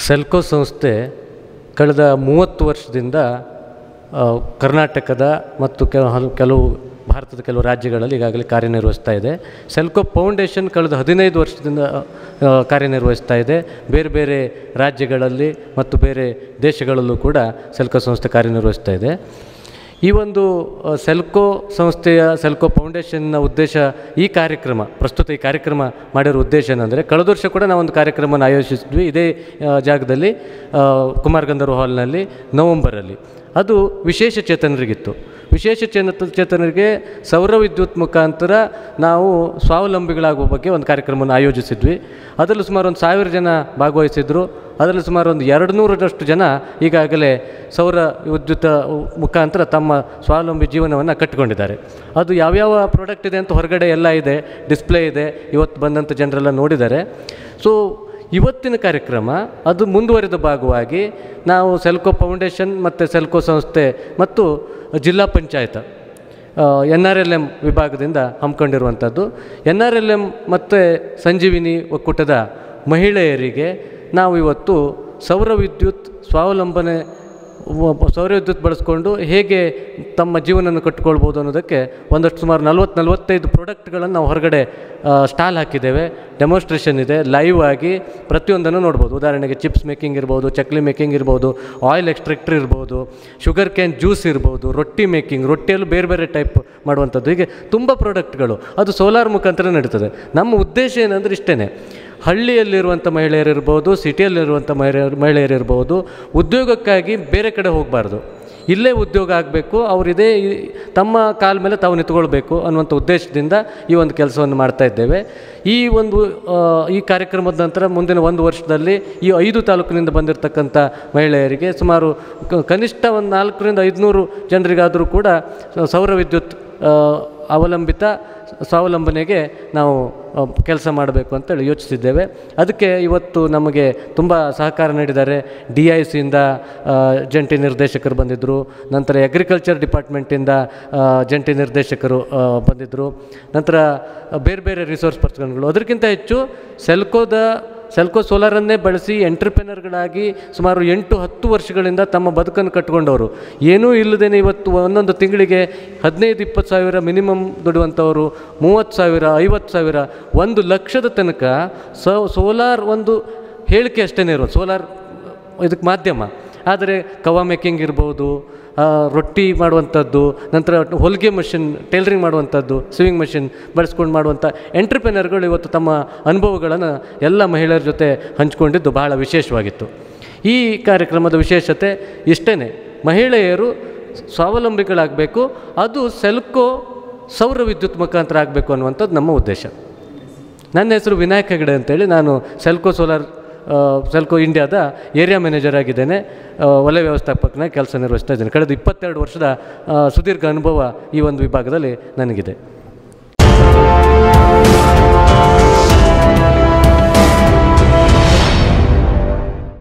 ಸೆಲ್ಕೋ ಸಂಸ್ಥೆ ಕಳೆದ ಮೂವತ್ತು ವರ್ಷದಿಂದ ಆ, ಕರ್ನಾಟಕದ ಮತ್ತು ಕೆಲ ಹಲ- ಕೆಲವು ಭಾರತದ ಕೆಲವು ರಾಜ್ಯಗಳಲ್ಲಿ ಈಗಾಗಲೇ ಕಾರ್ಯನಿರ್ವಹಿಸ್ತಾ ಇದೆ ಸೆಲ್ಕೋ ಫೌಂಡೇಶನ್ ಕಳೆದ ಹದಿನೈದು ವರ್ಷದಿಂದ ಆ, ಕಾರ್ಯನಿರ್ವಹಿಸ್ತಾ ಇದೆ ಬೇರೆ ಬೇರೆ ರಾಜ್ಯಗಳಲ್ಲಿ ಮತ್ತು ಬೇರೆ ದೇಶಗಳಲ್ಲೂ ಕೂಡ ಸೆಲ್ಕೋ ಸಂಸ್ಥೆ ಕಾರ್ಯನಿರ್ವಹಿಸ್ತಾ ಇದೆ ಈ ಒಂದು ಆ, ಸೆಲ್ಕೋ ಸಂಸ್ಥೆಯ ಸೆಲ್ಕೋ ಫೌಂಡೇಶನ್ನ ಉದ್ದೇಶ ಈ ಕಾರ್ಯಕ್ರಮ ಪ್ರಸ್ತುತ ಈ ಕಾರ್ಯಕ್ರಮ ಮಾಡಿರೋ ಉದ್ದೇಶ ಏನಂದರೆ ಕಳೆದ ವರ್ಷ ಕೂಡ ನಾವೊಂದು ಕಾರ್ಯಕ್ರಮವನ್ನು ಆಯೋಜಿಸಿದ್ವಿ ಇದೇ ಆ, ಜಾಗದಲ್ಲಿ ಆ, ಕುಮಾರ್ ಗಂಧರ್ವ ಹಾಲ್ನಲ್ಲಿ ನವಂಬರಲ್ಲಿ ಅದು ವಿಶೇಷ ಚೇತನರಿಗಿತ್ತು ವಿಶೇಷ ಚೇನ ಚೇತನರಿಗೆ ಸೌರ ವಿದ್ಯುತ್ ಮುಖಾಂತರ ನಾವು ಸ್ವಾವಲಂಬಿಗಳಾಗುವ ಬಗ್ಗೆ ಒಂದು ಕಾರ್ಯಕ್ರಮವನ್ನು ಆಯೋಜಿಸಿದ್ವಿ ಅದರಲ್ಲಿ ಸುಮಾರು ಒಂದು ಸಾವಿರ ಜನ ಭಾಗವಹಿಸಿದ್ರು ಅದರಲ್ಲಿ ಸುಮಾರು ಒಂದು ಎರಡು ನೂರರಷ್ಟು ಜನ ಈಗಾಗಲೇ ಸೌರ ವಿದ್ಯುತ್ ಮುಖಾಂತರ ತಮ್ಮ ಸ್ವಾವಲಂಬಿ ಜೀವನವನ್ನು ಕಟ್ಟಿಕೊಂಡಿದ್ದಾರೆ ಅದು ಯಾವ್ಯಾವ ಪ್ರಾಡಕ್ಟ್ ಇದೆ ಅಂತ ಹೊರಗಡೆ ಎಲ್ಲ ಇದೆ ಡಿಸ್ಪ್ಲೇ ಇದೆ ಇವತ್ತು ಬಂದಂಥ ಜನರೆಲ್ಲ ನೋಡಿದ್ದಾರೆ ಸೊ ಇವತ್ತಿನ ಕಾರ್ಯಕ್ರಮ ಅದು ಮುಂದುವರಿದ ಭಾಗವಾಗಿ ನಾವು ಸೆಲ್ಕೋ ಫೌಂಡೇಶನ್ ಮತ್ತು ಸೆಲ್ಕೋ ಸಂಸ್ಥೆ ಮತ್ತು ಜಿಲ್ಲಾ panchayat N R L M ವಿಭಾಗದಿಂದ ಹಮ್ಮಿಕೊಂಡಿರುವಂಥದ್ದು ಎನ್ ಆರ್ ಎಲ್ ಎಮ್ ಮತ್ತು ಸಂಜೀವಿನಿ ಒಕ್ಕೂಟದ ಮಹಿಳೆಯರಿಗೆ ನಾವು ಇವತ್ತು ಸೌರ ವಿದ್ಯುತ್ ಸ್ವಾವಲಂಬನೆ ವ- ಸೌರ ವಿದ್ಯುತ್ ಬಳಸ್ಕೊಂಡು ಹೇಗೆ ತಮ್ಮ ಜೀವನವನ್ನು ಕಟ್ಟಿಕೊಳ್ಬೋದು ಅನ್ನೋದಕ್ಕೆ ಒಂದಷ್ಟು ಸುಮಾರು ನಲ್ವತ್ತು ನಲವತ್ತೈದು ಪ್ರಾಡಕ್ಟ್ಗಳನ್ನು ನಾವು ಹೊರಗಡೆ ಸ್ಟಾಲ್ ಹಾಕಿದ್ದೇವೆ ಡೆಮೋನ್ಸ್ಟ್ರೇಷನ್ ಇದೆ ಲೈವ್ ಆಗಿ ಪ್ರತಿಯೊಂದನ್ನು ನೋಡ್ಬೋದು ಉದಾಹರಣೆಗೆ ಚಿಪ್ಸ್ ಮೇಕಿಂಗ್ ಇರ್ಬೋದು ಚಕ್ಲಿ ಮೇಕಿಂಗ್ ಇರ್ಬೋದು ಆಯಿಲ್ ಎಕ್ಸ್ಟ್ರಾಕ್ಟರ್ ಇರ್ಬೋದು ಶುಗರ್ ಕ್ಯಾನ್ ಜ್ಯೂಸ್ ಇರ್ಬೋದು ರೊಟ್ಟಿ ಮೇಕಿಂಗ್ ರೊಟ್ಟಿಯಲ್ಲೂ ಬೇರೆ ಬೇರೆ ಟೈಪ್ ಮಾಡುವಂಥದ್ದು ಹೀಗೆ ತುಂಬ ಪ್ರಾಡಕ್ಟ್ಗಳು ಅದು ಸೋಲಾರ್ ಮುಖಾಂತರ ನಡೀತದೆ ನಮ್ಮ ಉದ್ದೇಶ ಏನಂದ್ರೆ ಇಷ್ಟೇ ಹಳ್ಳಿಯಲ್ಲಿರುವಂಥ ಮಹಿಳೆಯರಿರ್ಬೋದು ಸಿಟಿಯಲ್ಲಿರುವಂಥ ಮಹಿಳೆಯರು ಮಹಿಳೆಯರಿರ್ಬೋದು ಉದ್ಯೋಗಕ್ಕಾಗಿ ಬೇರೆ ಕಡೆ ಹೋಗಬಾರ್ದು ಇಲ್ಲೇ ಉದ್ಯೋಗ ಆಗಬೇಕು ಅವರಿದೇ ತಮ್ಮ ಕಾಲ ಮೇಲೆ ತಾವು ನಿಂತ್ಕೊಳ್ಬೇಕು ಅನ್ನುವಂಥ ಉದ್ದೇಶದಿಂದ ಈ ಒಂದು ಕೆಲಸವನ್ನು ಮಾಡ್ತಾ ಇದ್ದೇವೆ ಈ ಒಂದು ಆ, ಈ ಕಾರ್ಯಕ್ರಮದ ನಂತರ ಮುಂದಿನ ಒಂದು ವರ್ಷದಲ್ಲಿ ಈ ಐದು ತಾಲೂಕಿನಿಂದ ಬಂದಿರತಕ್ಕಂಥ ಮಹಿಳೆಯರಿಗೆ ಸುಮಾರು ಕ- ಕನಿಷ್ಠ ಒಂದು ನಾಲ್ಕರಿಂದ ಐದುನೂರು ಜನರಿಗಾದರೂ ಕೂಡ ಸ- ಸೌರ ವಿದ್ಯುತ್ ಆ, ಅವಲಂಬಿತ ಸ್ವಾವಲಂಬನೆಗೆ ನಾವು ಕೆಲಸ ಮಾಡಬೇಕು ಅಂತೇಳಿ ಯೋಚಿಸಿದ್ದೇವೆ ಅದಕ್ಕೆ ಇವತ್ತು ನಮಗೆ ತುಂಬ ಸಹಕಾರ ನೀಡಿದ್ದಾರೆ ಡಿ ಐ ಸಿಯಿಂದ ಜಂಟಿ ನಿರ್ದೇಶಕರು ಬಂದಿದ್ದರು ನಂತರ ಅಗ್ರಿಕಲ್ಚರ್ ಡಿಪಾರ್ಟ್ಮೆಂಟಿಂದ ಆ, ಜಂಟಿ ನಿರ್ದೇಶಕರು ಆ, ಬಂದಿದ್ದರು ನಂತರ ಬೇರೆ ಬೇರೆ ರಿಸೋರ್ಸ್ ಪರ್ಸನ್ಗಳು ಅದಕ್ಕಿಂತ ಹೆಚ್ಚು ಸೆಲ್ಕೋದ ಸೆಲ್ಕೋ ಸೋಲಾರನ್ನೇ ಬಳಸಿ ಎಂಟ್ರಪ್ರೆನರ್ಗಳಾಗಿ ಸುಮಾರು ಎಂಟು ಹತ್ತು ವರ್ಷಗಳಿಂದ ತಮ್ಮ ಬದುಕನ್ನು ಕಟ್ಟಿಕೊಂಡವರು ಏನೂ ಇಲ್ಲದೇನೆ ಇವತ್ತು ಒಂದೊಂದು ತಿಂಗಳಿಗೆ ಹದಿನೈದು ಇಪ್ಪತ್ತು ಸಾವಿರ ಮಿನಿಮಮ್ ದುಡಿಯುವಂಥವರು ಮೂವತ್ತು ಸಾವಿರ ಐವತ್ತು ಸಾವಿರ ಒಂದು ಲಕ್ಷದ ತನಕ ಸೋ ಸೋಲಾರ್ ಒಂದು ಹೇಳಿಕೆ ಅಷ್ಟೇ ಇರೋದು ಸೋಲಾರ್ ಇದಕ್ಕೆ ಮಾಧ್ಯಮ ಆದರೆ ಕವಾ ಮೇಕಿಂಗ್ ಇರ್ಬೋದು ಆ, ರೊಟ್ಟಿ ಮಾಡುವಂಥದ್ದು ನಂತರ ಹೊಲಿಗೆ ಮಷಿನ್ ಟೈಲರಿಂಗ್ ಮಾಡುವಂಥದ್ದು ಸಿವಿಂಗ್ ಮಷಿನ್ ಬಳಸ್ಕೊಂಡು ಮಾಡುವಂಥ ಎಂಟ್ರಪ್ರೆನರ್ಗಳು ಇವತ್ತು ತಮ್ಮ ಅನುಭವಗಳನ್ನು ಎಲ್ಲ ಮಹಿಳೆಯರ ಜೊತೆ ಹಂಚಿಕೊಂಡಿದ್ದು ಬಹಳ ವಿಶೇಷವಾಗಿತ್ತು ಈ ಕಾರ್ಯಕ್ರಮದ ವಿಶೇಷತೆ ಇಷ್ಟೇ ಮಹಿಳೆಯರು ಸ್ವಾವಲಂಬಿಗಳಾಗಬೇಕು ಅದು ಸೆಲ್ಕೋ ಸೌರ ವಿದ್ಯುತ್ ಮುಖಾಂತರ ಆಗಬೇಕು ಅನ್ನುವಂಥದ್ದು ನಮ್ಮ ಉದ್ದೇಶ ನನ್ನ ಹೆಸರು ವಿನಾಯಕ್ ಹೆಗಡೆ ಅಂತೇಳಿ ನಾನು ಸೆಲ್ಕೋ ಸೋಲಾರ್ ಆ, ಸೆಲ್ಕೋ ಇಂಡಿಯಾದ ಏರಿಯಾ ಮ್ಯಾನೇಜರ್ ಆಗಿದ್ದೇನೆ ಆ, ವಲಯ ವ್ಯವಸ್ಥಾಪಕನಾಗಿ ಕೆಲಸ ನಿರ್ವಹಿಸ್ತಾ ಇದ್ದೇನೆ ಕಳೆದ ಇಪ್ಪತ್ತೆರಡು ವರ್ಷದ ಆ, ಸುದೀರ್ಘ ಅನುಭವ ಈ ಒಂದು ವಿಭಾಗದಲ್ಲಿ ನನಗಿದೆ